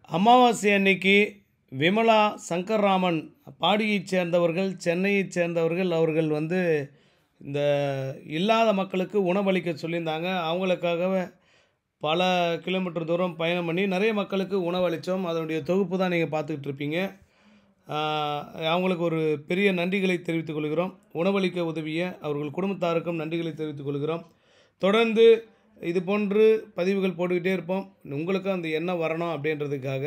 அமாவாசை அன்னைக்கு விமலா சங்கர்ராமன் பாடியைச் சேர்ந்தவர்கள் சென்னையைச் சேர்ந்தவர்கள் அவர்கள் வந்து இந்த இல்லாத மக்களுக்கு உணவளிக்க சொல்லியிருந்தாங்க அவங்களுக்காகவே பல கிலோமீட்டர் தூரம் பயணம் பண்ணி நிறைய மக்களுக்கு உணவளித்தோம் அதனுடைய தொகுப்பு தான் நீங்கள் பார்த்துக்கிட்டு இருப்பீங்க ஆஹ் அவங்களுக்கு ஒரு பெரிய நன்றிகளை தெரிவித்துக் கொள்கிறோம் உணவளிக்க உதவிய அவர்கள் குடும்பத்தாருக்கும் நன்றிகளை தெரிவித்துக் கொள்கிறோம் தொடர்ந்து இது போன்று பதிவுகள் போட்டுக்கிட்டே இருப்போம் உங்களுக்கும் அந்த எண்ணம் வரணும் அப்படின்றதுக்காக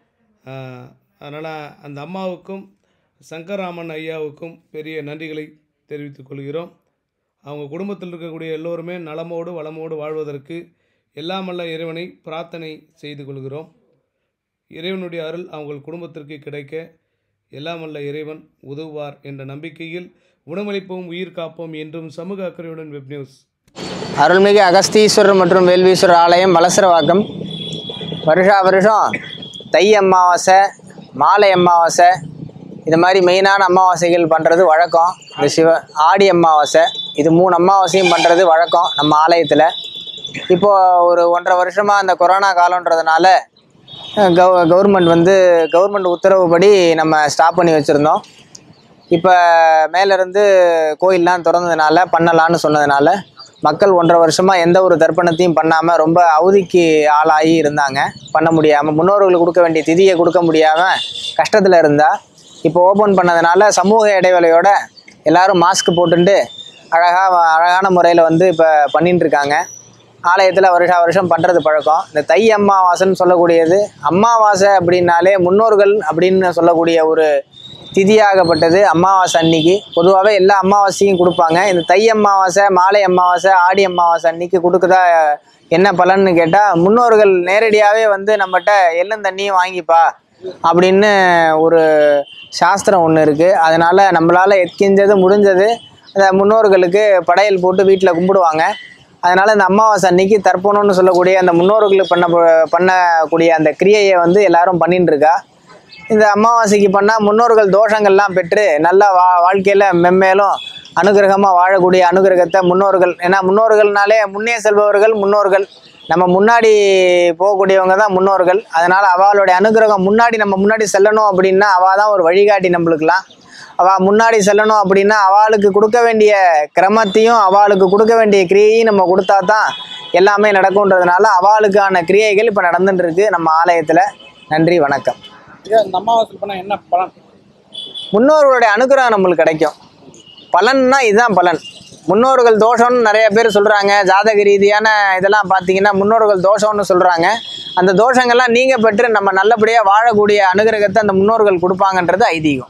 அதனால் அந்த அம்மாவுக்கும் சங்கர்ராமன் ஐயாவுக்கும் பெரிய நன்றிகளை தெரிவித்துக் கொள்கிறோம் அவங்க குடும்பத்தில் இருக்கக்கூடிய எல்லோருமே நலமோடு வளமோடு வாழ்வதற்கு எல்லாமல்ல இறைவனை பிரார்த்தனை செய்து கொள்கிறோம் இறைவனுடைய அருள் அவங்கள் குடும்பத்திற்கு கிடைக்க எல்லாமல்ல இறைவன் உதவுவார் என்ற நம்பிக்கையில் உணவளிப்போம் உயிர் காப்போம் என்றும் சமூக அக்கறையுடன் வெப் நியூஸ் அருள்மிகு அகஸ்தீஸ்வரர் மற்றும் வேல்வீஸ்வரர் ஆலயம் வலசரவாக்கம் வருஷா வருஷம் தை அமாவாசை மாலை அமாவாசை இது மாதிரி மெயினான அமாவாசைகள் பண்ணுறது வழக்கம் இந்த சிவ ஆடி அமாவாசை இது மூணு அமாவாசையும் பண்ணுறது வழக்கம் நம்ம ஆலயத்தில் இப்போது ஒரு ஒன்றரை வருஷமாக அந்த கொரோனா காலன்றதுனால கவ கவர்மெண்ட் வந்து கவர்மெண்ட் உத்தரவுப்படி நம்ம ஸ்டாப் பண்ணி வச்சுருந்தோம் இப்போ மேலேருந்து கோயிலெலாம் திறந்ததுனால பண்ணலான்னு சொன்னதுனால மக்கள் ஒன்றரை வருஷமாக எந்த ஒரு தர்ப்பணத்தையும் பண்ணாமல் ரொம்ப அவதிக்கு ஆளாகி இருந்தாங்க பண்ண முடியாமல் முன்னோர்களுக்கு கொடுக்க வேண்டிய திதியை கொடுக்க முடியாமல் கஷ்டத்தில் இருந்தா இப்போ ஓப்பன் பண்ணதுனால சமூக இடைவேளையோட எல்லாரும் மாஸ்க் போட்டுட்டு அழகாக அழகான முறையில் வந்து இப்போ பண்ணிட்டு இருக்காங்க ஆலயத்தில் வருஷா வருஷம் பண்ணுறது பழக்கம் இந்த தை அமாவாசைன்னு சொல்லக்கூடியது அமாவாசை அப்படின்னாலே முன்னோர்கள் அப்படின்னு சொல்லக்கூடிய ஒரு திதியாகப்பட்டது அமாவாசை அன்னைக்கு பொதுவாகவே எல்லா அமாவாசையும் கொடுப்பாங்க இந்த தை அமாவாசை மாலை அமாவாசை ஆடி அமாவாசை அன்னைக்கு கொடுக்குதா என்ன பலன்னு கேட்டால் முன்னோர்கள் நேரடியாகவே வந்து நம்மகிட்ட எள்ளும் தண்ணியும் வாங்கிப்பா அப்படின்னு ஒரு சாஸ்திரம் ஒன்று இருக்குது அதனால் நம்மளால் எத்கிஞ்சது முடிஞ்சது அந்த முன்னோர்களுக்கு படையல் போட்டு வீட்டில் கும்பிடுவாங்க அதனால் இந்த அமாவாசை அன்னைக்கு தர்ப்பணம்னு சொல்லக்கூடிய அந்த முன்னோர்களுக்கு பண்ண பண்ணக்கூடிய அந்த கிரியையை வந்து எல்லாரும் பண்ணிட்டு இருக்கா இந்த அமாவாசைக்கு பண்ணால் முன்னோர்கள் தோஷங்கள்லாம் பெற்று நல்லா வா வாழ்க்கையில் மென்மேலும் அனுகிரகமாக வாழக்கூடிய அனுகிரகத்தை முன்னோர்கள் ஏன்னா முன்னோர்கள்னாலே முன்னே செல்பவர்கள் முன்னோர்கள் நம்ம முன்னாடி போகக்கூடியவங்க தான் முன்னோர்கள் அதனால் அவளுடைய அனுகிரகம் முன்னாடி நம்ம முன்னாடி செல்லணும் அப்படின்னா அவள் தான் ஒரு வழிகாட்டி நம்மளுக்கெல்லாம் அவள் முன்னாடி செல்லணும் அப்படின்னா அவளுக்கு கொடுக்க வேண்டிய கிரமத்தையும் அவளுக்கு கொடுக்க வேண்டிய கிரியையும் நம்ம கொடுத்தா தான் எல்லாமே நடக்கும்ன்றதுனால அவளுக்கான கிரியைகள் இப்போ நடந்துட்டு இருக்கு நம்ம ஆலயத்தில் நன்றி வணக்கம் ஐயா இந்த அமாவாசை பண்ணால் என்ன பலன் முன்னோர்களுடைய அனுகிரகம் நம்மளுக்கு கிடைக்கும் பலன்னா இதுதான் பலன் முன்னோர்கள் தோஷம்னு நிறைய பேர் சொல்கிறாங்க ஜாதக ரீதியான இதெல்லாம் பார்த்தீங்கன்னா முன்னோர்கள் தோஷம்னு சொல்கிறாங்க அந்த தோஷங்கள்லாம் நீங்கள் பெற்று நம்ம நல்லபடியாக வாழக்கூடிய அனுகிரகத்தை அந்த முன்னோர்கள் கொடுப்பாங்கன்றது ஐதீகம்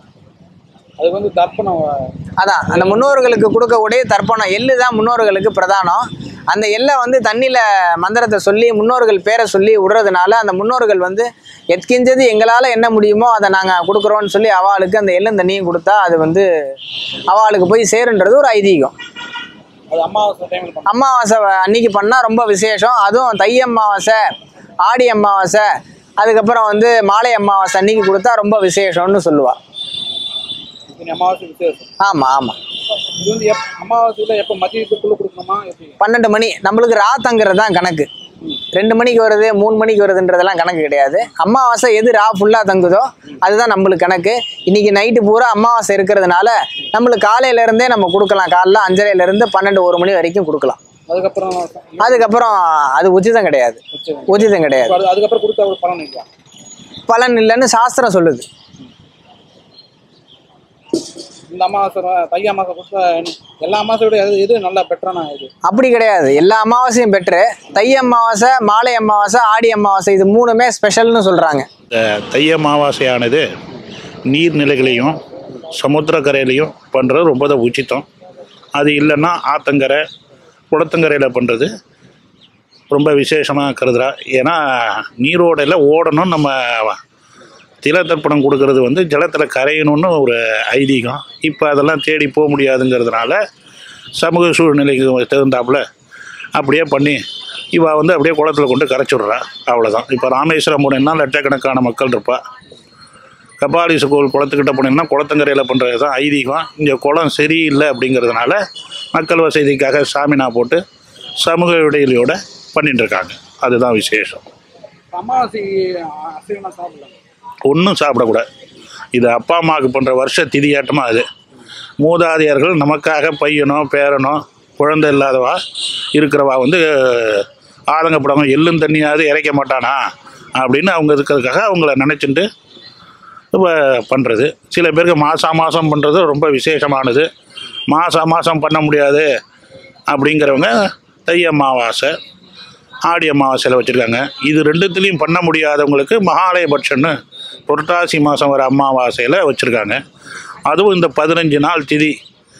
அது வந்து தர்ப்பணம் அதான் அந்த முன்னோர்களுக்கு கொடுக்கக்கூடிய தர்ப்பணம் எள்ளு தான் முன்னோர்களுக்கு பிரதானம் அந்த எள்ளை வந்து தண்ணியில் மந்திரத்தை சொல்லி முன்னோர்கள் பேரை சொல்லி விடுறதுனால அந்த முன்னோர்கள் வந்து எத்கிஞ்சது எங்களால் என்ன முடியுமோ அதை நாங்கள் கொடுக்குறோன்னு சொல்லி அவளுக்கு அந்த எள்ளும் தண்ணியும் கொடுத்தா அது வந்து அவளுக்கு போய் சேருன்றது ஒரு ஐதீகம் அது அமாவாசை டைமில் பண்ண அமாவாசை அன்னைக்கு பண்ணால் ரொம்ப விசேஷம் அதுவும் தை அமாவாசை ஆடி அமாவாசை அதுக்கப்புறம் வந்து மாலை அமாவாசை அன்னைக்கு கொடுத்தா ரொம்ப விசேஷம்னு சொல்லுவாள் இது அமாவாசை விசேஷம் ஆமாம் ஆமாம் இது வந்து எப் அமாவாசையில் எப்போ மதியத்துக்குள்ளே கொடுக்கணுமா எப்படி பன்னெண்டு மணி நம்மளுக்கு ராத்தங்கிறது தான் கணக்கு ரெண்டு மணிக்கு வருது மூணு மணிக்கு வருதுன்றதெல்லாம் கணக்கு கிடையாது அமாவாசை எது ரா ஃபுல்லாக தங்குதோ அதுதான் நம்மளுக்கு கணக்கு இன்னைக்கு நைட்டு பூரா அமாவாசை இருக்கிறதுனால நம்மளுக்கு காலையில இருந்தே நம்ம கொடுக்கலாம் காலைல அஞ்சரைல இருந்து பன்னெண்டு ஒரு மணி வரைக்கும் கொடுக்கலாம் அதுக்கப்புறம் அதுக்கப்புறம் அது உச்சிதம் கிடையாது உச்சம். உச்சிதம் கிடையாது இப்ப அது- அதுக்கப்புறம் கொடுத்தா ஒரு பலன் இல்லையா பலன் இல்லைன்னு சாஸ்திரம் சொல்லுது இந்த அமாவாசை தை அமாவாசை கொடுத்தா என்ன- எல்லா அமாவாசையோட எது எது நல்லா பெட்டரான இது அப்படி கிடையாது எல்லா அமாவாசையும் பெற்று தை அமாவாசை மாலை அமாவாசை ஆடி அமாவாசை இது மூணுமே ஸ்பெஷல்னு சொல்கிறாங்க இந்த தை அமாவாசையானது நீர்நிலைகளையும் சமுத்திரக்கரையிலையும் பண்ணுறது ரொம்ப தான் உச்சித்தம் அது இல்லைன்னா ஆத்தங்கரை குளத்தங்கரையில் பண்ணுறது ரொம்ப விசேஷமாக கருதுறா ஏன்னா நீரோடையில் ஓடணும் நம்ம தில தர்ப்பணம் கொடுக்கறது வந்து ஜலத்தில் கரையணும்னு ஒரு ஐதீகம் இப்போ அதெல்லாம் தேடி போக முடியாதுங்கிறதுனால சமூக சூழ்நிலைக்கு தகுந்தாப்புல அப்படியே பண்ணி இவ வந்து அப்படியே குளத்துல கொண்டு கரைச்சுடுறா அவ்வளோதான் இப்போ ராமேஸ்வரம் போனீங்கன்னா லட்சக்கணக்கான மக்கள் இருப்பா கபாலீச கோவில் குளத்துக்கிட்ட போனீங்கன்னா குளத்தங்கரையில் பண்ணுறது தான் ஐதீகம் இங்கே குளம் சரியில்லை அப்படிங்கிறதுனால மக்கள் வசதிக்காக சாமினா போட்டு சமூக இடைவெளியோட பண்ணிட்டு இருக்காங்க அதுதான் விசேஷம் அமாவாசை அசைவம்லாம் சாப்பிடலாம் ஒன்றும் சாப்பிடக்கூடாது இது அப்பா அம்மாவுக்கு பண்ணுற வருஷ திதியாட்டமாக அது மூதாதையர்கள் நமக்காக பையனோ பேரனோ குழந்தை இல்லாதவா இருக்கிறவா வந்து ஆதங்கப்படாம எள்ளும் தண்ணியாவது இறைக்க மாட்டானா அப்படின்னு அவங்க இருக்கிறதுக்காக அவங்கள நினச்சிட்டு பண்ணுறது சில பேருக்கு மாதம் மாதம் பண்ணுறது ரொம்ப விசேஷமானது மாதம் மாதம் பண்ண முடியாது அப்படிங்கிறவங்க தை அமாவாசை ஆடி அமாவாசையில் வச்சுருக்காங்க இது ரெண்டுத்துலேயும் பண்ண முடியாதவங்களுக்கு மகாலயபட்சன்னு புரட்டாசி மாதம் வர அமாவாசையில் வச்சுருக்காங்க அதுவும் இந்த பதினஞ்சு நாள் திதி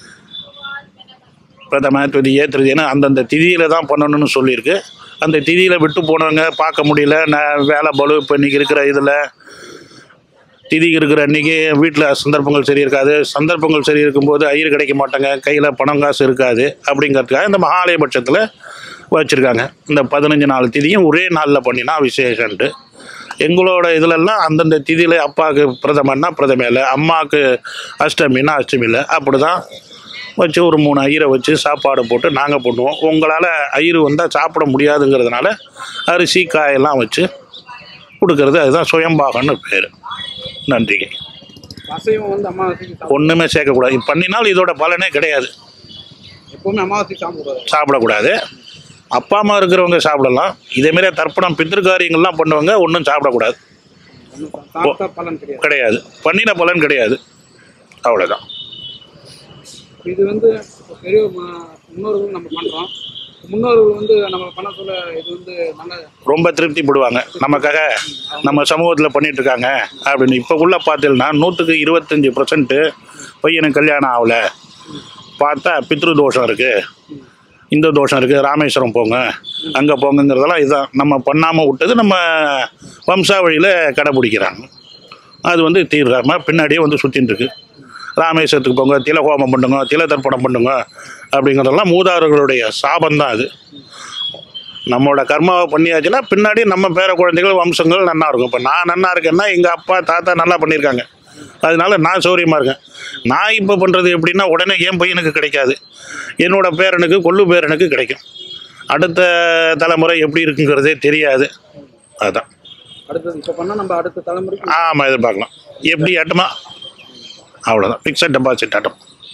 பிரதம திதியே திருதின்னு அந்தந்த திதியில் தான் பண்ணணும்னு சொல்லியிருக்கு அந்த திதியில் விட்டு போனவங்க பார்க்க முடியல நான் வேலை பலு இப்போ இன்றைக்கி இருக்கிற இதில் திதி இருக்கிற அன்றைக்கி வீட்டில் சந்தர்ப்பங்கள் சரி இருக்காது சந்தர்ப்பங்கள் சரி இருக்கும்போது ஐயர் கிடைக்க மாட்டாங்க கையில் பணம் காசு இருக்காது அப்படிங்கிறதுக்காக இந்த மகாலயபட்சத்தில் வச்சுருக்காங்க இந்த பதினஞ்சு நாள் திதியும் ஒரே நாளில் பண்ணினா விசேஷன்ட்டு எங்களோட இதிலெல்லாம் அந்தந்த திதியில் அப்பாவுக்கு பிரதமன்னா பிரதமையில் அம்மாவுக்கு அஷ்டமின்னா அஷ்டமியில் அப்படி தான் வச்சு ஒரு மூணு ஐயரை வச்சு சாப்பாடு போட்டு நாங்கள் பண்ணுவோம் உங்களால் ஐயர் வந்தால் சாப்பிட முடியாதுங்கிறதுனால அரிசி காயெல்லாம் வச்சு கொடுக்கறது அதுதான் சுயம்பாகன்னு பேர் நன்றிங்க அசைவம் வந்து அமாவாசைக்கு சாப்பிட ஒன்றுமே சேர்க்கக்கூடாது இது பண்ணினால் இதோட பலனே கிடையாது எப்பவுமே அமாவாசைக்கு சாப்பிடக்கூடாது சாப்பிடக்கூடாது அப்பா அம்மா இருக்கிறவங்க சாப்பிடலாம் இதேமாரி தர்ப்பணம் பித்திருக்காரியங்கள்லாம் பண்ணுவாங்க ஒன்றும் சாப்பிடக்கூடாது ஒண்ணும் சா- சாப்பிட்டா பலன் கிடையாது கிடையாது பண்ணின பலன் கிடையாது அவ்வளோதான் இது வந்து இப்ப பெரிய ம- முன்னோர்கள் நம்ம பண்றோம் முன்னோர்கள் வந்து நம்ம பண்ண சொல்ல இது வந்து நல்ல ரொம்ப திருப்திப்படுவாங்க நமக்காக நம்ம சமூகத்தில் பண்ணிட்டு இருக்காங்க அப்படின்னு இப்போ உள்ள பார்த்தீங்கன்னா நூற்றுக்கு இருபத்தஞ்சி பர்சன்ட்டு பையனுக்கு கல்யாணம் ஆகல பார்த்தா பித்ரு தோஷம் இருக்குது இந்த தோஷம் இருக்குது ராமேஸ்வரம் போங்க அங்கே போங்கங்கிறதெல்லாம் இதுதான் நம்ம பண்ணாமல் விட்டது நம்ம வம்சாவழியில் கடைப்பிடிக்கிறாங்க அது வந்து தீர்க்காமல் பின்னாடியே வந்து சுற்றின்னு இருக்கு ராமேஸ்வரத்துக்கு போங்க தில ஹோமம் பண்ணுங்க தில தர்ப்பணம் பண்ணுங்க அப்படிங்கிறதெல்லாம் மூதாதையர்களுடைய சாபம் தான் அது நம்மளோட கர்மாவை பண்ணியாச்சுன்னா பின்னாடி நம்ம பேர குழந்தைகள் வம்சங்கள் நன்னா இருக்கும் இப்போ நான் நன்னா இருக்கேன்னா எங்கள் அப்பா தாத்தா நல்லா பண்ணியிருக்காங்க அதனால நான் சௌரியமாக இருக்கேன் நான் இப்போ பண்ணுறது எப்படின்னா உடனே என் பையனுக்கு கிடைக்காது என்னோட பேரனுக்கு கொள்ளு பேரனுக்கு கிடைக்கும் அடுத்த தலைமுறை எப்படி இருக்குங்கிறதே தெரியாது அதுதான் அடுத்தது இப்போ பண்ணா நம்ம அடுத்த தலைமுறைக்கு ஆமாம் எதிர்பார்க்கலாம் எப்படி ஆட்டமா அவ்வளோதான் ஃபிக்ஸட் டெபாசிட் ஆட்டம்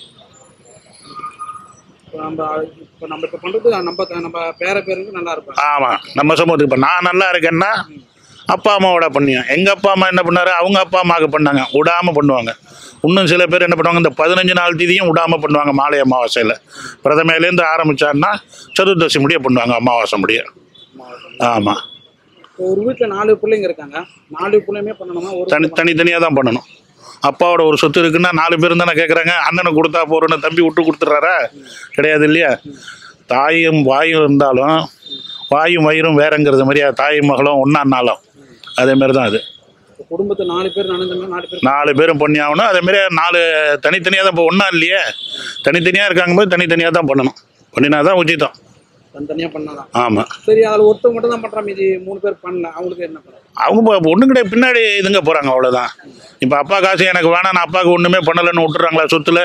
இப்போ நம்ம இப்போ நம்ம இப்போ பண்றது நம்ம த- நம்ம பேர பேருக்கு நல்லா இருப்பாங்க ஆமாம் நம்ம சமூகத்துக்கு இப்போ நான் நல்லா இருக்கேன்னா அப்பா அம்மாவோட பண்ணியும் எங்கள் அப்பா அம்மா என்ன பண்ணாரு அவங்க அப்பா அம்மாவுக்கு பண்ணாங்க விடாமல் பண்ணுவாங்க இன்னும் சில பேர் என்ன பண்ணுவாங்க இந்த பதினஞ்சு நாள் தீதியும் விடாமல் பண்ணுவாங்க மாலை அமாவாசையில் பிரதமையிலேருந்து ஆரம்பித்தாருன்னா சதுர்தசி முடிய பண்ணுவாங்க அமாவாசை முடிய ஆமாம் இப்போ ஒரு வீட்டில் நாலு பிள்ளைங்க இருக்காங்க நாலு பிள்ளையுமே பண்ணணுமா ஒரு தனி தனித்தனியாக தான் பண்ணணும் அப்பாவோட ஒரு சொத்து இருக்குன்னா நாலு பேரும் தானே கேட்குறாங்க அண்ணனுக்கு கொடுத்தா போறோன்னு தம்பி விட்டு கொடுத்துட்றாரா கிடையாது இல்லையா தாயும் வாயும் இருந்தாலும் வாயும் வயிறும் வேறங்கிறது மாதிரியா தாயும் மகளும் ஒன்றானாலும் அதே மாதிரி தான் அது இப்போ குடும்பத்தை நாலு பேர் நடந்த மாதிரி நாலு பேர் நாலு பேரும் பண்ணி ஆகணும் அதே மாதிரி நாலு தனித்தனியாக தான் இப்போ ஒன்றா இல்லையே தனித்தனியாக இருக்காங்க போது தனித்தனியாக தான் பண்ணணும் பண்ணினா தான் உச்சிதம் தனித்தனியாக பண்ணாதான் ஆமாம் சரி அதில் ஒருத்தர் மட்டும் தான் பண்ணுறா மீதி மூணு பேர் பண்ணல அவங்களுக்கு என்ன பண்ணுறது அவங்க ஒன்றும் கிடையாது பின்னாடி இதுங்க போகிறாங்க அவ்வளோதான் இப்போ அப்பா காசு எனக்கு வேணாம் நான் அப்பாவுக்கு ஒன்றுமே பண்ணலைன்னு விட்டுறாங்களா சொத்துல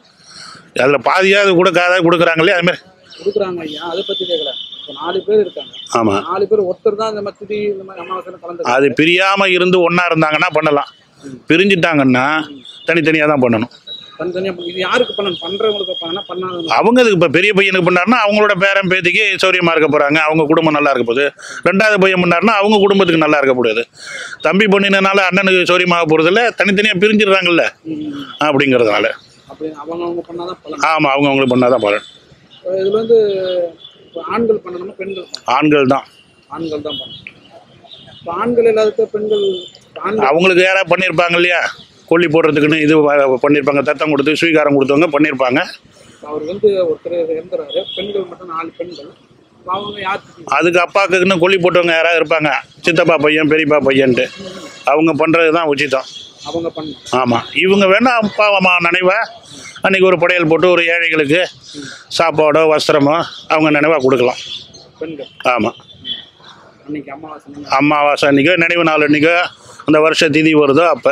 அதில் பாதியாவது கொடுக்காத கொடுக்குறாங்களே அதுமாரி கொடுக்குறாங்க ஐயா அதை பற்றி கேட்கல இப்போ நாலு பேர் இருக்காங்க ஆமாம் நாலு பேர் ஒருத்தர் தான் இந்த மாதிரி திதி இந்த மாதிரி அமாவாசையில் கலந்து அது பிரியாமல் இருந்து ஒன்றா இருந்தாங்கன்னா பண்ணலாம் பிரிஞ்சிட்டாங்கன்னா தனித்தனியாக தான் பண்ணணும் தனித்தனியாக இது யாருக்கு பண்ணணும் பண்ணுறவங்களுக்கு பண்ணனா பண்ணாதவங்க அவங்க அதுக்கு இப்போ பெரிய பையனுக்கு பண்ணாருன்னா அவங்களோட பேரன் பேத்திக்கு சௌரியமாக இருக்க போகிறாங்க அவங்க குடும்பம் நல்லா இருக்க போகுது ரெண்டாவது பையன் பண்ணாருன்னா அவங்க குடும்பத்துக்கு நல்லா இருக்க போகுது தம்பி பண்ணினனால அண்ணனுக்கு சௌரியமாக போகிறதில்ல தனித்தனியாக பிரிஞ்சிடுறாங்கல்ல அப்படிங்கிறதுனால அப்படி அவங்க அவங்க பண்ணாதான் பலன் ஆமாம் அவங்க அவங்களுக்கு பண்ணால் தான் பலன் இப்போ இதில் வந்து இப்போ ஆண்கள் பண்ணணுமா பெண்கள் பண்ணணும் ஆண்கள் தான் ஆண்கள் தான் பண்ணணும் இப்போ ஆண்கள் இல்லாத பெண்கள் இப்ப ஆண்கள் அவங்களுக்கு யாராவது பண்ணியிருப்பாங்க இல்லையா கொல்லி போடுறதுக்குன்னு இது வ- பண்ணியிருப்பாங்க தத்தம் கொடுத்து ஸ்வீகாரம் கொடுத்தவங்க பண்ணியிருப்பாங்க அவர் வந்து ஒருத்தர் இறந்துறாரு பெண்கள் மட்டும் நாலு பெண்கள் இப்ப அவங்க யாருக்கு அதுக்கு அப்பாக்குன்னு கொல்லி போட்டவங்க யாராவது இருப்பாங்க சித்தப்பா பையன் பெரியப்பா பையன்ட்டு அவங்க பண்ணுறது தான் உச்சிதம் அவங்க பண்ணணும் ஆமாம் இவங்க வேணா அப்பா அம்மா நினைவா அன்றைக்கி ஒரு படையல் போட்டு ஒரு ஏழைகளுக்கு சாப்பாடோ வஸ்திரமோ அவங்க நினைவாக கொடுக்கலாம் பெண்கள் ஆமாம் அன்னைக்கு அமாவாசை அமாவாசை அன்றைக்கோ நினைவு நாள் அன்றைக்கோ அந்த வருஷ திதி வருதோ அப்போ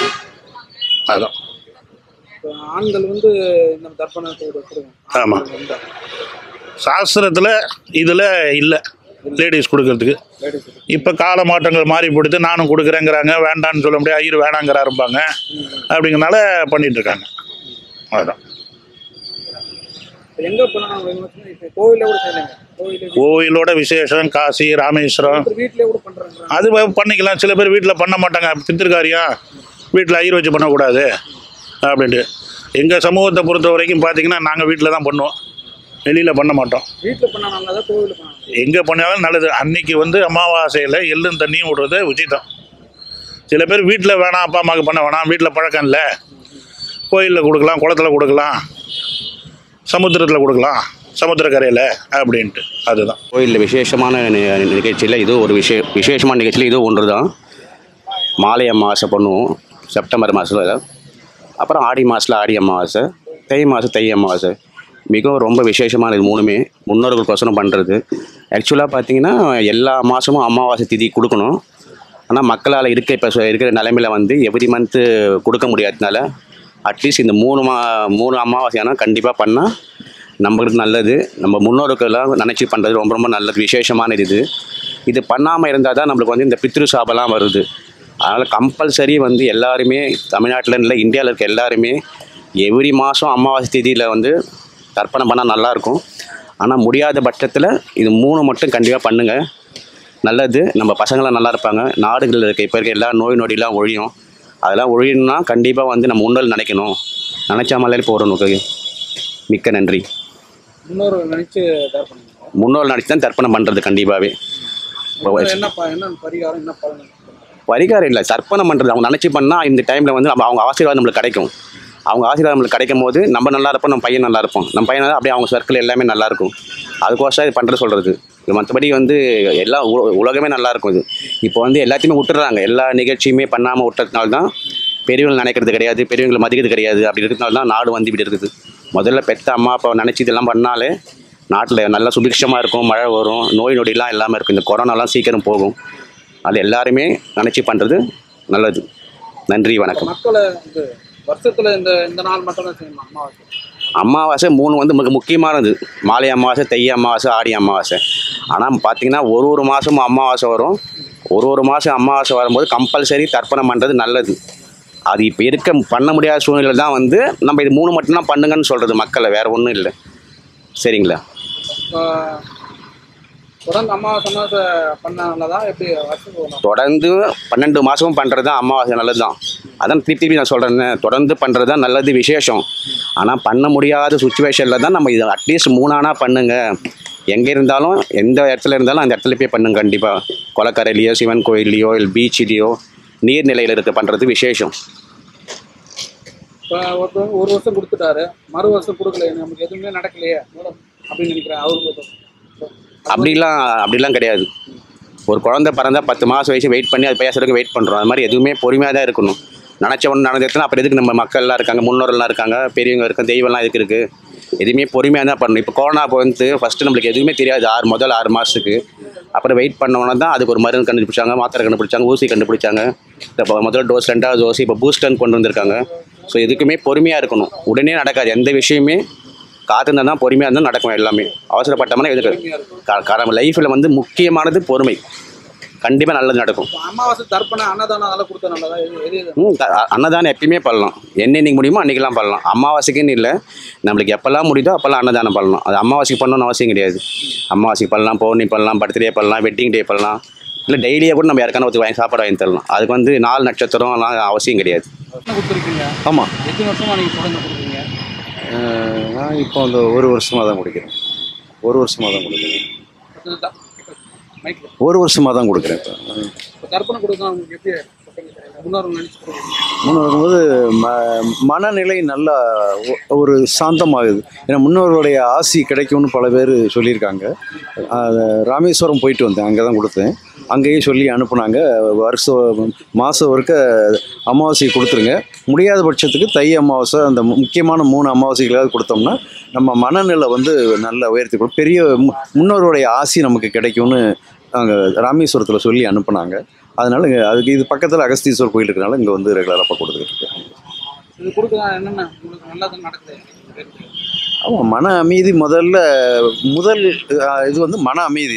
அதான் இப்போ ஆண்கள் வந்து இந்த தர்ப்பணத்தை கொடுக்குறாங்க ஆமா. சாஸ்திரத்தில் இதில் இல்லை லேடிஸ் கொடுக்கறதுக்கு இப்போ கால மாற்றங்கள் மாறி போடுது நானும் கொடுக்குறேங்கிறாங்க வேண்டான்னு சொல்ல முடியாது ஐயர் வேணாங்கிறாரும்பாங்க அப்படிங்கிறனால பண்ணிட்டு இருக்காங்க அதுதான் இப்போ எங்கே பண்ணலாம் விமர்சனம் இப்போ கோவிலில் கூட செய்யலைங்க கோவிலில் கோயிலோட விசேஷம் காசி ராமேஸ்வரம் வீட்டிலே கூட பண்ணுறாங்க அது வ- பண்ணிக்கலாம் சில பேர் வீட்டில் பண்ண மாட்டாங்க பித்திருக்காரியம் வீட்டில் ஐயர் வச்சு பண்ணக்கூடாது அப்படின்ட்டு எங்கள் சமூகத்தை பொறுத்த வரைக்கும் பார்த்தீங்கன்னா நாங்கள் வீட்டில் தான் பண்ணுவோம் வெளியில் பண்ண மாட்டோம் வீட்டில் பண்ணால் நல்லதா கோவிலில் பண்ணாங்க எங்கே பண்ணாலும் நல்லது அன்னைக்கு வந்து அமாவாசையில் எள்ளும் தண்ணியும் விடுறது உச்சிதம் சில பேர் வீட்டில் வேணாம் அப்பா அம்மாவுக்கு பண்ண வேணாம் வீட்டில் பழக்கம் இல்லை கோயிலில் கொடுக்கலாம் குளத்துல கொடுக்கலாம் சமுத்திரத்தில் கொடுக்கலாம் சமுத்திரக்கரையில் அப்படின்ட்டு அதுதான் கோயிலில் விசேஷமான நி- நிகழ்ச்சியில் இது ஒரு விஷே விசேஷமான நிகழ்ச்சியில் இது ஒன்று தான் மாலை அமாவாசை பண்ணுவோம் செப்டம்பர் மாதத்தில் அப்புறம் ஆடி மாதத்தில் ஆடி அமாவாசை தை மாதம் தை அமாவாசை மிகவும் ரொம்ப விசேஷமானது மூணுமே முன்னோர்களுக்கோசரம் பண்ணுறது ஆக்சுவலாக பார்த்தீங்கன்னா எல்லா மாதமும் அமாவாசை திதி கொடுக்கணும் ஆனால் மக்களால் இருக்க இப்போ இருக்கிற நிலைமையில வந்து எவ்ரி மந்த்து கொடுக்க முடியாததுனால அட்லீஸ்ட் இந்த மூணு மா மூணு அமாவாசை ஆனால் கண்டிப்பாக பண்ணால் நம்மளுக்கு நல்லது நம்ம முன்னோருக்கெல்லாம் நினச்சி பண்ணுறது ரொம்ப ரொம்ப நல்லது விசேஷமானது இது இது பண்ணாமல் இருந்தால் தான் நம்மளுக்கு வந்து இந்த பித்ரு சாபம்லாம் வருது அதனால் கம்பல்சரி வந்து எல்லாருமே தமிழ்நாட்டில் இல்லை இந்தியாவில் இருக்க எல்லாருமே எவ்ரி மாதம் அமாவாசை தேதியில் வந்து தர்ப்பணம் பண்ணால் நல்லாயிருக்கும் ஆனால் முடியாத பட்சத்தில் இது மூணு மட்டும் கண்டிப்பாக பண்ணுங்கள் நல்லது நம்ம பசங்களாம் நல்லா இருப்பாங்க நாடுகளில் இருக்க இப்போ இருக்க எல்லா நோய் நொடிலாம் ஒழியும் அதெல்லாம் ஒழியணும்னா கண்டிப்பாக வந்து நம்ம முன்னோர்கள் நினைக்கணும் நினச்சா மலையில் போகிறோம் நமக்கு மிக்க நன்றி முன்னோர்கள் நினச்சி தயார் பண்ணுங்க முன்னோர்கள் நினச்சி தான் தர்ப்பணம் பண்ணுறது கண்டிப்பாகவே என்ன ப- என்ன பரிகாரம் என்ன பலன் பரிகாரம் இல்லை தர்ப்பணம் பண்ணுறது அவங்க நினச்சி பண்ணால் இந்த டைமில் வந்து நம்ம அவங்க ஆசீர்வாதம் நம்மளுக்கு கிடைக்கும் அவங்க ஆசீர்வாதம் நம்மளுக்கு கிடைக்கும் போது நம்ம நல்லா இருப்போம் நம்ம பையன் நல்லா இருப்போம் நம்ம பையன் அப்படியே அவங்க சர்க்கிள் எல்லாமே நல்லா இருக்கும் அதுக்கோசம் இது பண்ணுறது சொல்கிறது இது மற்றபடி வந்து எல்லா உல- உலகமே நல்லா இருக்கும் இது இப்போ வந்து எல்லாத்தையுமே விட்டுறாங்க எல்லா நிகழ்ச்சியுமே பண்ணாமல் விட்டதுனால தான் பெரியவங்க நினைக்கிறது கிடையாது பெரியவங்களை மதிக்கிறது கிடையாது அப்படி இருக்கிறதுனால தான் நாடு வந்து இப்படி இருக்குது முதல்ல பெத்த அம்மா அப்பா நினச்சி இதெல்லாம் பண்ணாலே நாட்டில் நல்லா சுபிக்ஷமாக இருக்கும் மழை வரும் நோய் நொடிலாம் இல்லாமல் இருக்கும் இந்த கொரோனாலாம் சீக்கிரம் போகும் அது எல்லாருமே நினச்சி பண்ணுறது நல்லது நன்றி வணக்கம் மக்களை இது வருஷத்துல இந்த இந்த நாள் மட்டும் தான் செய்யணும் அமாவாசை அமாவாசை மூணு வந்து மிக முக்கியமானது மாலை அமாவாசை தை அமாவாசை ஆடி அமாவாசை ஆனால் பார்த்தீங்கன்னா ஒரு ஒரு மாதமும் அமாவாசை வரும் ஒரு ஒரு மாதம் அமாவாசை வரும்போது கம்பல்சரி தர்ப்பணம் பண்ணுறது நல்லது அது இப்போ இருக்க பண்ண முடியாத சூழ்நிலை தான் வந்து நம்ம இது மூணு மட்டும்தான் பண்ணுங்கன்னு சொல்கிறது மக்களை வேறு ஒன்றும் இல்லை சரிங்களா இப்போ தொடர்ந்து அமாவாசை அமாவாசை பண்ண நல்லதா எப்படி வருஷத்துக்கு ஒரு நாள்? தொடர்ந்து பன்னெண்டு மாதமும் பண்ணுறது தான் அமாவாசை நல்லது தான் அதான் திருப்பி திருப்பி நான் சொல்கிறேன் தொடர்ந்து பண்ணுறது தான் நல்லது விசேஷம் ஆனால் பண்ண முடியாத சுச்சுவேஷனில் தான் நம்ம இது அட்லீஸ்ட் மூணானா பண்ணுங்க எங்கே இருந்தாலும் எந்த இடத்துல இருந்தாலும் அந்த இடத்துல போய் பண்ணுங்க கண்டிப்பாக கொலக்கரையிலையோ சிவன் கோயில்லையோ இல்லை பீச்சிலையோ நீர்நிலையில் இருக்க பண்ணுறது விசேஷம் இப்போ ஒருத்தவங்க ஒரு வருஷம் கொடுத்துட்டாரு மறு வருஷம் கொடுக்கல நமக்கு எதுவுமே நடக்கலையே அப்படின்னு நினைக்கிறேன் அவருக்கு அப்படிலாம் அப்படிலாம் கிடையாது ஒரு குழந்தை பிறந்தா பத்து மாதம் வயசு வெயிட் பண்ணி அது பேசுறதுக்கு வெயிட் பண்ணுறோம் அது மாதிரி எதுவுமே பொறுமையாக தான் இருக்கணும் நினச்ச ஒன்று நடந்துச்சுன்னா அப்புறம் எதுக்கு நம்ம மக்கள்லாம் இருக்காங்க முன்னோர்கள்லாம் இருக்காங்க பெரியவங்க இருக்காங்க தெய்வம்லாம் எதுக்கு இருக்குது எதுவுமே பொறுமையாக தான் பண்ணணும் இப்போ கொரோனா வந்து ஃபஸ்ட்டு நம்மளுக்கு எதுவுமே தெரியாது ஆறு முதல் ஆறு மாதத்துக்கு அப்புறம் வெயிட் பண்ணவொன்னே தான் அதுக்கு ஒரு மருந்து கண்டுபிடிச்சாங்க மாத்திரை கண்டுபிடிச்சாங்க ஊசி கண்டுபிடிச்சாங்க இப்போ முதல் டோஸ் ரெண்டாவது டோஸ் இப்போ பூஸ்டர்னு கொண்டு வந்திருக்காங்க ஸோ எதுக்குமே பொறுமையாக இருக்கணும் உடனே நடக்காது எந்த விஷயமே காத்திருந்தா தான் பொறுமையாக இருந்தால் நடக்கும் எல்லாமே அவசரப்பட்டோம்னா எதுக்கு நம்ம லைஃப்பில் வந்து முக்கியமானது பொறுமை கண்டிப்பாக நல்லது நடக்கும் இப்போ அமாவாசை தர்ப்பணம் அன்னதானம் அதெல்லாம் கொடுத்தா நல்லதா எது எது எது ம், க- அ- அன்னதானம் எப்பயுமே பண்ணலாம் என்னென்னைக்கு முடியுமோ அன்றைக்கெல்லாம் பண்ணலாம் அமாவாசைக்குன்னு இல்லை நம்மளுக்கு எப்போல்லாம் முடியுதோ அப்போல்லாம் அன்னதானம் பண்ணலாம் அது அமாவாசைக்கு பண்ணணும்னு அவசியம் கிடையாது அமாவாசைக்கு பண்ணலாம் பௌர்ணமி பண்ணலாம் பர்த்டே பண்ணலாம் வெட்டிங் டே பண்ணலாம் இல்லை டெய்லியே கூட நம்ம யாருக்கான ஒருத்தர் வாங்கி சாப்பாடு வாங்கி தரலாம் அதுக்கு வந்து நாலு நட்சத்திரம்லாம் அவசியம் கிடையாது வருஷம் கொடுத்துருக்கீங்க ஆமாம் எத்தனை வருஷமா நீங்கள் தொடர்ந்து கொடுக்குறீங்க நான் இப்போ அந்த ஒரு வருஷமாக தான் குடிக்கிறேன் ஒரு வருஷமாக தான் கொடுக்குறேன் அதுதான் மைக்கில் ஒரு வருஷமாக தான் கொடுக்குறேன் இப்போ இப்போ தர்ப்பணம் கொடுத்தா உங்களுக்கு எப்படி முன்னோர்கள் நினச்சி கொடுக்குறீங்க முன்னே இருக்கும்போது ம மனநிலை நல்லா ஒ- ஒரு சாந்தமாகுது ஏன்னா முன்னோர்களுடைய ஆசி கிடைக்கும்னு பல பேர் சொல்லியிருக்காங்க அது ராமேஸ்வரம் போயிட்டு வந்தேன் அங்கே தான் கொடுத்தேன் அங்கேயே சொல்லி அனுப்புனாங்க வருஷம் மாதம் வரைக்க அமாவாசை கொடுத்துருங்க முடியாத பட்சத்துக்கு தை அமாவாசை அந்த மு- முக்கியமான மூணு அமாவாசைகளாவது கொடுத்தோம்னா நம்ம மனநிலை வந்து நல்லா உயர்த்தி கொடுக்கும் பெரிய மு- முன்னோருடைய ஆசி நமக்கு கிடைக்கும்னு அங்கே ராமேஸ்வரத்தில் சொல்லி அனுப்புனாங்க அதனால இங்க அதுக்கு இது பக்கத்தில் அகஸ்தீஸ்வரர் கோயில் இருக்கனால இங்கே வந்து ரெகுலராக கொடுத்துக்கிட்டு இருக்கேன் இது கொடுத்தா என்னென்ன உங்களுக்கு நல்லது நடக்குது ஆமாம் மன அமைதி முதல்ல முதல் அஹ், இது வந்து மன அமைதி தான்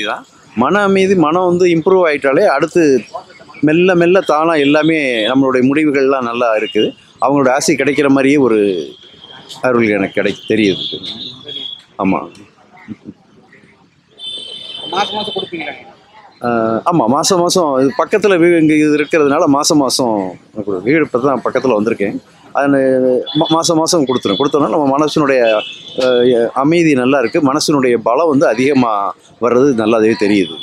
மன அமைதி மனம் வந்து இம்ப்ரூவ் ஆகிட்டாலே அடுத்து மெல்ல மெல்ல தானாக எல்லாமே நம்மளுடைய முடிவுகள்லாம் நல்லா இருக்குது அவங்களோட ஆசை கிடைக்கிற மாதிரியே ஒரு அருள் எனக்கு கிடை தெரியுது ஆமாம் மாதம் மாதம் கொடுப்பீங்களா ஆமாம் மாதம் மாதம் இது பக்கத்தில் வீடு இங்கே இது இருக்கிறதுனால மாதம் மாதம் வீடு இப்போ தான் பக்கத்தில் வந்திருக்கேன் அது மாதம் மாதம் கொடுத்துரும் கொடுத்தோம்னா நம்ம மனசினுடைய அஹ், அமைதி நல்லா இருக்குது மனசினுடைய பலம் வந்து அதிகமாக வர்றது நல்லாவே தெரியுது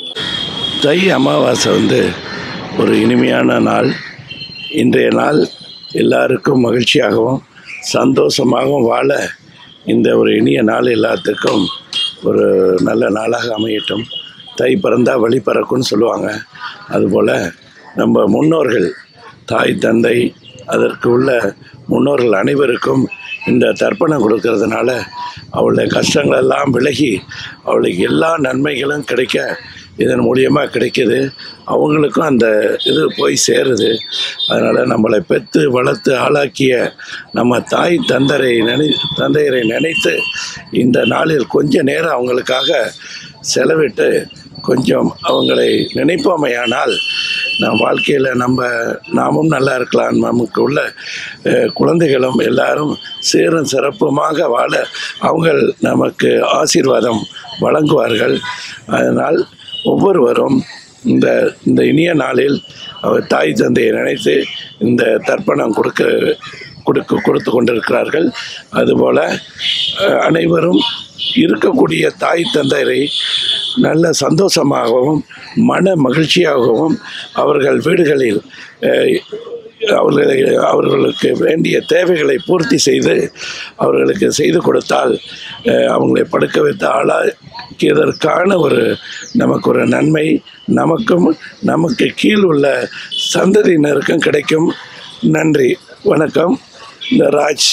தை அமாவாசை வந்து ஒரு இனிமையான நாள் இன்றைய நாள் எல்லாருக்கும் மகிழ்ச்சியாகவும் சந்தோஷமாகவும் வாழ இந்த ஒரு இனிய நாள் எல்லாத்துக்கும் ஒரு நல்ல நாளாக அமையட்டும் தை பிறந்தா வழி பிறக்கும்னு சொல்லுவாங்க அதுபோல் நம்ம முன்னோர்கள் தாய் தந்தை அதற்கு உள்ள முன்னோர்கள் அனைவருக்கும் இந்த தர்ப்பணம் கொடுக்கறதுனால அவளுடைய கஷ்டங்களெல்லாம் விலகி அவளுக்கு எல்லா நன்மைகளும் கிடைக்க இதன் மூலியமாக கிடைக்கிது அவங்களுக்கும் அந்த இது போய் சேருது அதனால் நம்மளை பெற்று வளர்த்து ஆளாக்கிய நம்ம தாய் தந்தரை நினை தந்தையரை நினைத்து இந்த நாளில் கொஞ்ச நேரம் அவங்களுக்காக செலவிட்டு கொஞ்சம் அவங்களை நினைப்போமையானால் நம் வாழ்க்கையில் நம்ம நாமும் நல்லா இருக்கலாம் நமக்கு உள்ள அஹ், குழந்தைகளும் எல்லாரும் சீரும் சிறப்புமாக வாழ அவங்க நமக்கு ஆசீர்வாதம் வழங்குவார்கள் அதனால் ஒவ்வொருவரும் இந்த இந்த இனிய நாளில் அவர் தாய் தந்தையை நினைத்து இந்த தர்ப்பணம் கொடுக்க கொடுக்க கொடுத்து கொண்டிருக்கிறார்கள் அதுபோல் அஹ், அனைவரும் இருக்கக்கூடிய தாய் தந்தையரை நல்ல சந்தோஷமாகவும் மன மகிழ்ச்சியாகவும் அவர்கள் வீடுகளில் அஹ், அவர்களை அவர்களுக்கு வேண்டிய தேவைகளை பூர்த்தி செய்து அவர்களுக்கு செய்து கொடுத்தால் அஹ், அவங்களை படுக்க வைத்து ஆளாக்கியதற்கான ஒரு நமக்கு ஒரு நன்மை நமக்கும் நமக்கு கீழ் உள்ள சந்ததியினருக்கும் கிடைக்கும் நன்றி வணக்கம் இந்த ராஜ்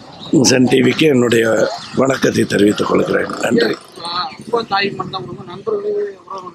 சன் டிவிக்கு என்னுடைய வணக்கத்தை தெரிவித்துக் கொள்கிறேன் நன்றி அப்பா தாய் மட்டும் தான் கொடுக்கும் நண்பர்கள் உறவுகள்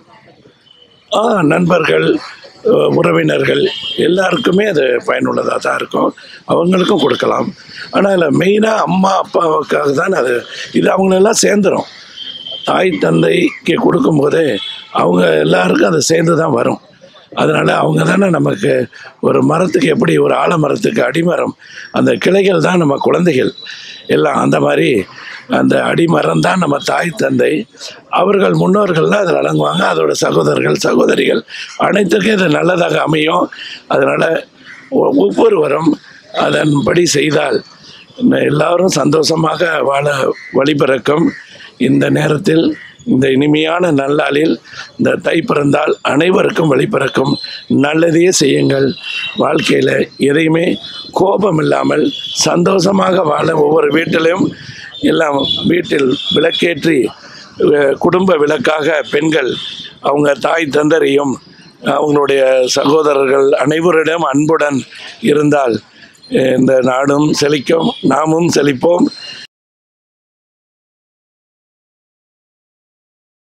ஆ நண்பர்கள் அஹ், உறவினர்கள் எல்லாருக்குமே அது பயனுள்ளதாக தான் இருக்கும் அவங்களுக்கும் கொடுக்கலாம் ஆனால் மெயினாக அம்மா அப்பாவுக்காக தான் அது இது அவங்களெல்லாம் சேர்ந்துடும் தாய் தந்தைக்கு கொடுக்கும்போது அவங்க எல்லாருக்கும் அது சேர்ந்து தான் வரும் அதனால் அவங்க தானே நமக்கு ஒரு மரத்துக்கு எப்படி ஒரு ஆலமரத்துக்கு அடிமரம் அந்த கிளைகள் தான் நம்ம குழந்தைகள் எல்லாம் அந்த மாதிரி அந்த அடிமரம் தான் நம்ம தாய் தந்தை அவர்கள் முன்னோர்கள்லாம் அதில் அடங்குவாங்க அதோட சகோதரர்கள் சகோதரிகள் அனைத்துக்கும் இது நல்லதாக அமையும் அதனால் ஒவ்வொருவரும் அதன்படி செய்தால் எல்லாரும் சந்தோஷமாக வாழ வழிபிறக்கும் இந்த நேரத்தில் இந்த இனிமையான நல்லாளில் இந்த தை பிறந்தால் அனைவருக்கும் வழிபிறக்கும் நல்லதையே செய்யுங்கள் வாழ்க்கையில் எதையுமே கோபம் இல்லாமல் சந்தோஷமாக வாழ ஒவ்வொரு வீட்டிலையும் எல்லாம் வீட்டில் விளக்கேற்றி அஹ், குடும்ப விளக்காக பெண்கள் அவங்க தாய் தந்தரையும் அவங்களுடைய சகோதரர்கள் அனைவரிடம் அன்புடன் இருந்தால் அஹ், இந்த நாடும் செழிக்கும் நாமும் செழிப்போம்